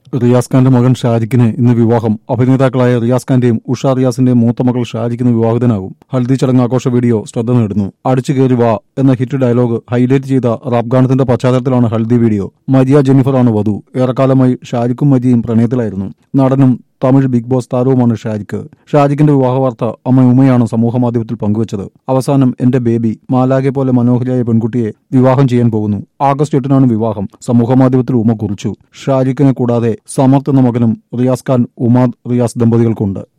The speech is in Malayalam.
റിയാസ് ഖാന്റെ മകൻ ഷാജിക്കിന് ഇന്ന് വിവാഹം അഭിനേതാക്കളായ റിയാസ് ഖാന്റെയും ഉഷ റിയാസിന്റെയും മൂത്ത മകൾ ഷാജിക്കിന് വിവാഹിതനാകും ഹൽദി ചടങ്ങ് ആഘോഷ വീഡിയോ ശ്രദ്ധ നേടുന്നു അടിച്ചു കയറി വാ എന്ന ഹിറ്റ് ഡയലോഗ് ഹൈലൈറ്റ് ചെയ്ത റാപ്പ് ഗാനത്തിന്റെ പശ്ചാത്തലത്തിലാണ് ഹൽദി വീഡിയോ മരിയ ജെന്നിഫറാണ് വധു ഏറെക്കാലമായി ഷാജിക്കും മരിയയും പ്രണയത്തിലായിരുന്നു നടനും തമിഴ് ബിഗ് ബോസ് താരവുമാണ് ഷാജിക്ക് ഷാജിക്കിന്റെ വിവാഹ വാർത്ത അമ്മ ഉമയാണ് സമൂഹമാധ്യമത്തിൽ പങ്കുവച്ചത് അവസാനം എന്റെ ബേബി മാലാകെ പോലെ മനോഹരിയായ പെൺകുട്ടിയെ വിവാഹം ചെയ്യാൻ പോകുന്നു ആഗസ്റ്റ് എട്ടിനാണ് വിവാഹം സമൂഹമാധ്യമത്തിൽ ഉമ കുറിച്ചു ഷാജിക്കിനെ കൂടാതെ സമർത്ത് എന്ന മകനും റിയാസ് ഖാൻ ഉമാദ് റിയാസ് ദമ്പതികൾക്കുണ്ട്